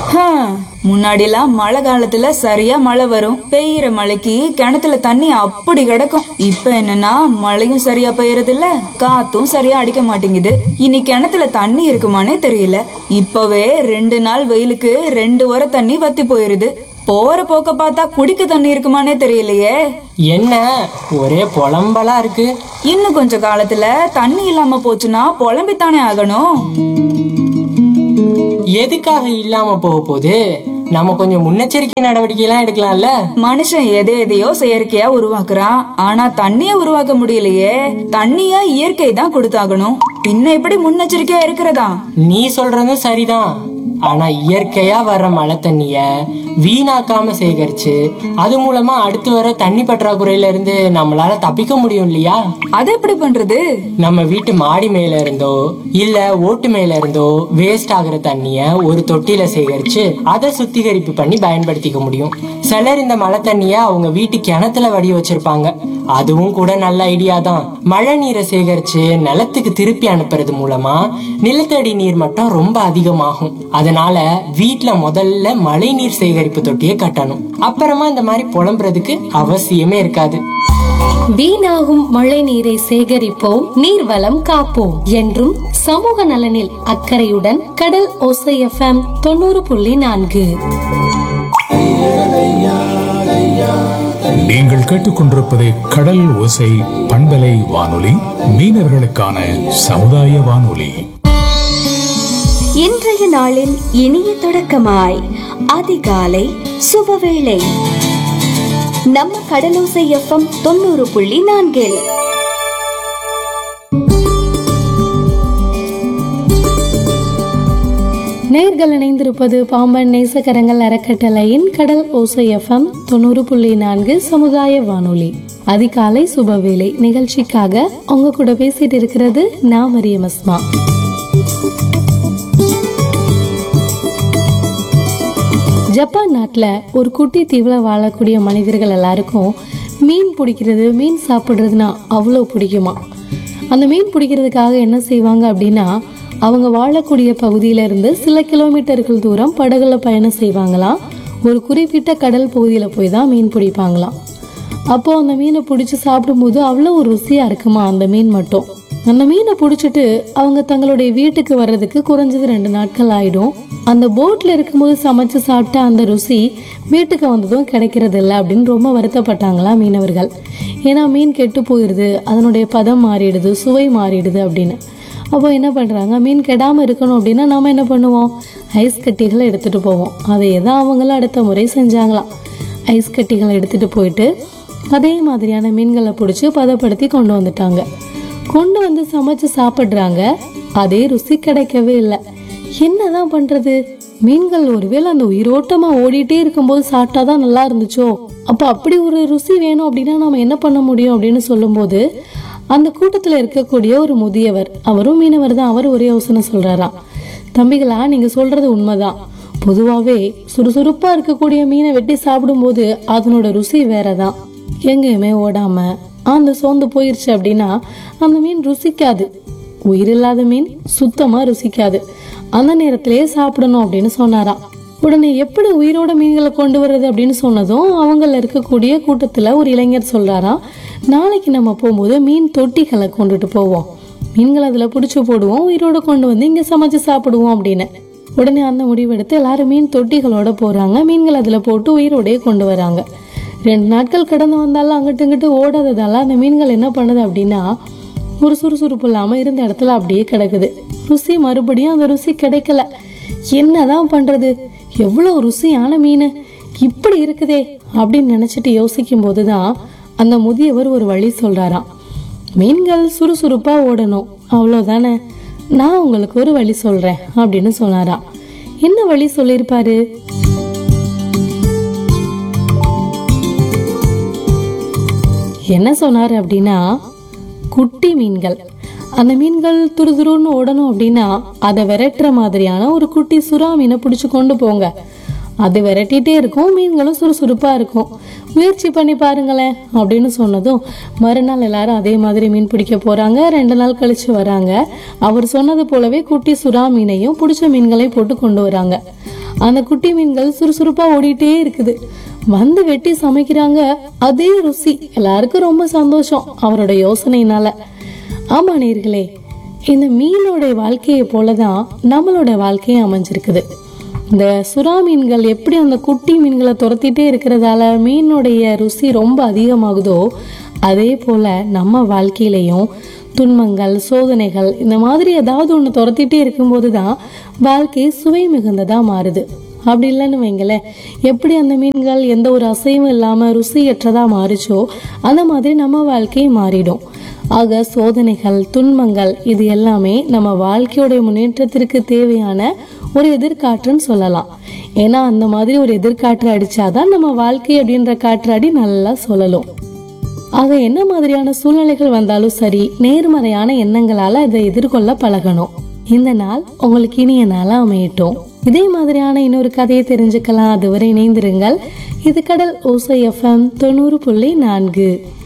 ஹம், முன்னாடிலாம் மழை காலத்துல சரியா மழை வரும் பெய்யற மழைக்கு கிணத்துல தண்ணி அப்படி கிடக்கும் இப்ப என்னன்னா மழையும் சரியா பெய்யறது இல்ல காத்தும் சரியா அடிக்க மாட்டேங்குது இனி கிணத்துல தண்ணி இருக்குமானே தெரியல இப்பவே ரெண்டு நாள் வெயிலுக்கு ரெண்டு வர தண்ணி வத்தி போயிருது போற போக்க பார்த்தா குடிக்க தண்ணி இருக்குமானே தெரியலையே என்ன ஒரே புலம்பலா இருக்கு இன்னும் கொஞ்ச காலத்துல தண்ணி இல்லாம போச்சுன்னா புலம்பித்தானே ஆகணும் எதுக்காக இல்லாம போக போகுது நம்ம கொஞ்சம் முன்னெச்சரிக்கை நடவடிக்கை எல்லாம் எடுக்கலாம்ல மனுஷன் எதை எதையோ செயற்கையா உருவாக்குறான் ஆனா தண்ணிய உருவாக்க முடியலையே தண்ணிய இயற்கை தான் கொடுத்தாகணும் பின்ன எப்படி முன்னெச்சரிக்கையா இருக்கிறதா நீ சொல்றதும் சரிதான் ஆனா இயற்கையா வர்ற மழை தண்ணிய வீணாக்காம சேகரிச்சு அது மூலமா அடுத்து வர தண்ணி பற்றாக்குறையில இருந்து நம்மளால தப்பிக்க முடியும் இல்லையா அது எப்படி பண்றது நம்ம வீட்டு மாடி மேல இருந்தோ இல்ல ஓட்டு மேல இருந்தோ வேஸ்ட் ஆகுற தண்ணிய ஒரு தொட்டியில சேகரிச்சு அதை சுத்திகரிப்பு பண்ணி பயன்படுத்திக்க முடியும் சிலர் இந்த மழை தண்ணிய அவங்க வீட்டு கிணத்துல வடி வச்சிருப்பாங்க அதுவும் கூட நல்ல ஐடியா தான் மழை நீரை சேகரிச்சு நிலத்துக்கு திருப்பி அனுப்புறது மூலமா நிலத்தடி நீர் மட்டம் ரொம்ப அதிகமாகும் அதனால வீட்ல முதல்ல மழை நீர் சேகரிப்பு தொட்டியை கட்டணும் அப்புறமா இந்த மாதிரி புலம்புறதுக்கு அவசியமே இருக்காது வீணாகும் மழை நீரை சேகரிப்போம் நீர்வளம் காப்போம் என்றும் சமூக நலனில் அக்கறையுடன் கடல் ஓசை எஃப்எம் தொண்ணூறு புள்ளி நான்கு நீங்கள் கேட்டுக்கொண்டிருப்பது கடல் ஓசை பண்பலை வானொலி மீனவர்களுக்கான சமுதாய வானொலி இன்றைய நாளின் இனிய தொடக்கமாய் அதிகாலை சுபவேளை நம்ம கடலோசை எஃப்எம் தொண்ணூறு புள்ளி நான்கில் நேர்கள் இணைந்திருப்பது பாம்பன் நேசக்கரங்கள் அறக்கட்டளையின் கடல் ஓசை எஃப்எம் தொண்ணூறு புள்ளி நான்கு சமுதாய வானொலி அதிகாலை சுபவேளை நிகழ்ச்சிக்காக உங்க கூட பேசிட்டு இருக்கிறது நான் மரியம் அஸ்மா ஜப்பான் நாட்டில் ஒரு குட்டி தீவில் வாழக்கூடிய மனிதர்கள் எல்லாருக்கும் மீன் பிடிக்கிறது மீன் சாப்பிட்றதுனா அவ்வளோ பிடிக்குமா அந்த மீன் பிடிக்கிறதுக்காக என்ன செய்வாங்க அப்படின்னா அவங்க வாழக்கூடிய பகுதியில இருந்து சில கிலோமீட்டர்கள் தூரம் படகுல பயணம் செய்வாங்களாம் ஒரு குறிப்பிட்ட கடல் பகுதியில் போய் தான் மீன் பிடிப்பாங்களாம் அப்போ அந்த மீனை பிடிச்சி சாப்பிடும்போது அவ்வளோ ஒரு ருசியா இருக்குமா அந்த மீன் மட்டும் அந்த மீனை பிடிச்சிட்டு அவங்க தங்களுடைய வீட்டுக்கு வர்றதுக்கு குறைஞ்சது ரெண்டு நாட்கள் ஆயிடும் அந்த போட்ல இருக்கும்போது சமைச்சு சாப்பிட்ட அந்த ருசி வீட்டுக்கு வந்ததும் கிடைக்கிறது இல்லை அப்படின்னு ரொம்ப வருத்தப்பட்டாங்களா மீனவர்கள் ஏன்னா மீன் கெட்டு போயிடுது அதனுடைய பதம் மாறிடுது சுவை மாறிடுது அப்படின்னு அப்போ என்ன பண்ணுறாங்க மீன் கெடாமல் இருக்கணும் அப்படின்னா நாம என்ன பண்ணுவோம் ஐஸ் கட்டிகளை எடுத்துகிட்டு போவோம் அதையே தான் அவங்களும் அடுத்த முறை செஞ்சாங்களாம் ஐஸ் கட்டிகளை எடுத்துகிட்டு போயிட்டு அதே மாதிரியான மீன்களை பிடிச்சி பதப்படுத்தி கொண்டு வந்துட்டாங்க கொண்டு வந்து சமைச்சு சாப்பிட்றாங்க அதே ருசி கிடைக்கவே இல்லை என்னதான் பண்றது மீன்கள் ஒருவேளை அந்த உயிரோட்டமா ஓடிட்டே இருக்கும்போது சாப்பிட்டாதான் நல்லா இருந்துச்சோ அப்ப அப்படி ஒரு ருசி வேணும் அப்படின்னா நாம என்ன பண்ண முடியும் அப்படின்னு சொல்லும்போது அந்த கூட்டத்துல இருக்கக்கூடிய ஒரு முதியவர் அவரும் மீனவர் தான் அவர் ஒரே யோசனை சொல்றாராம் தம்பிகளா நீங்க சொல்றது உண்மைதான் பொதுவாகவே சுறுசுறுப்பா இருக்கக்கூடிய மீனை வெட்டி சாப்பிடும்போது அதனோட ருசி வேறதான் எங்கேயுமே ஓடாம அந்த சோர்ந்து போயிருச்சு அப்படின்னா அந்த மீன் ருசிக்காது உயிரில்லாத மீன் சுத்தமா ருசிக்காது அந்த நேரத்திலேயே சாப்பிடணும் அப்படின்னு சொன்னாராம் உடனே எப்படி உயிரோட மீன்களை கொண்டு வர்றது அப்படின்னு சொன்னதும் அவங்கள இருக்கக்கூடிய கூட்டத்துல ஒரு இளைஞர் சொல்றாராம் நாளைக்கு நம்ம போகும்போது மீன் தொட்டிகளை கொண்டுட்டு போவோம் மீன்களை அதுல பிடிச்சி போடுவோம் உயிரோட கொண்டு வந்து இங்க சமைச்சு சாப்பிடுவோம் அப்படின்னு உடனே அந்த முடிவெடுத்து எல்லாரும் மீன் தொட்டிகளோட போறாங்க மீன்கள் அதுல போட்டு உயிரோடயே கொண்டு வராங்க ரெண்டு நாட்கள் கடந்து வந்தாலும் அங்கிட்டு இங்கிட்டு ஓடாததால அந்த மீன்கள் என்ன பண்ணுது அப்படின்னா ஒரு சுறுசுறுப்பு இல்லாம இருந்த இடத்துல அப்படியே கிடக்குது ருசி மறுபடியும் அந்த ருசி கிடைக்கல என்னதான் பண்றது எவ்வளவு ருசியான மீன் இப்படி இருக்குதே அப்படின்னு நினைச்சிட்டு யோசிக்கும் போதுதான் அந்த முதியவர் ஒரு வழி சொல்றாராம் மீன்கள் சுறுசுறுப்பா ஓடணும் அவ்வளோதானே நான் உங்களுக்கு ஒரு வழி சொல்றேன் அப்படின்னு சொன்னாராம் என்ன வழி சொல்லியிருப்பாரு என்ன சொன்னார் அப்படின்னா குட்டி மீன்கள் அந்த மீன்கள் துருதுருன்னு ஓடணும் அப்படின்னா அதை விரட்டுற மாதிரியான ஒரு குட்டி சுறா மீனை பிடிச்சு கொண்டு போங்க அது விரட்டிட்டே இருக்கும் மீன்களும் சுறுசுறுப்பா இருக்கும் முயற்சி பண்ணி பாருங்களேன் அப்படின்னு சொன்னதும் மறுநாள் எல்லாரும் அதே மாதிரி மீன் பிடிக்க போறாங்க ரெண்டு நாள் கழிச்சு வராங்க அவர் சொன்னது போலவே குட்டி சுறா மீனையும் பிடிச்ச மீன்களையும் போட்டு கொண்டு வராங்க அந்த குட்டி மீன்கள் சுறுசுறுப்பா ஓடிட்டே இருக்குது வந்து வெட்டி சமைக்கிறாங்க அதே ருசி எல்லாருக்கும் ரொம்ப சந்தோஷம் அவரோட யோசனையினால ஆமா நேர்களே இந்த மீனோட வாழ்க்கையை போலதான் நம்மளோட வாழ்க்கையும் அமைஞ்சிருக்குது இந்த சுறா மீன்கள் எப்படி அந்த குட்டி மீன்களை துரத்திட்டே இருக்கிறதால மீனுடைய ருசி ரொம்ப அதிகமாகுதோ அதே போல நம்ம வாழ்க்கையிலையும் துன்பங்கள் சோதனைகள் இந்த மாதிரி ஏதாவது ஒன்று துரத்திட்டே இருக்கும்போது தான் வாழ்க்கை சுவை மிகுந்ததா மாறுது அப்படி இல்லைன்னு வைங்களேன் எப்படி அந்த மீன்கள் எந்த ஒரு அசைவும் இல்லாமல் ருசியற்றதா மாறுச்சோ அந்த மாதிரி நம்ம வாழ்க்கை மாறிடும் ஆக சோதனைகள் துன்பங்கள் இது எல்லாமே நம்ம வாழ்க்கையோட முன்னேற்றத்திற்கு தேவையான ஒரு எதிர்காற்றுன்னு சொல்லலாம் ஏன்னா அந்த மாதிரி ஒரு எதிர்காற்று அடிச்சாதான் நம்ம வாழ்க்கை அப்படின்ற காற்றாடி நல்லா சொல்லலாம் ஆக என்ன மாதிரியான சூழ்நிலைகள் வந்தாலும் சரி நேர்மறையான எண்ணங்களால அதை எதிர்கொள்ள பழகணும் இந்த நாள் உங்களுக்கு இனிய நாளா அமையட்டும் இதே மாதிரியான இன்னொரு கதையை தெரிஞ்சுக்கலாம் அதுவரை இணைந்திருங்கள் இது கடல் ஓசை எஃப்எம் தொண்ணூறு புள்ளி நான்கு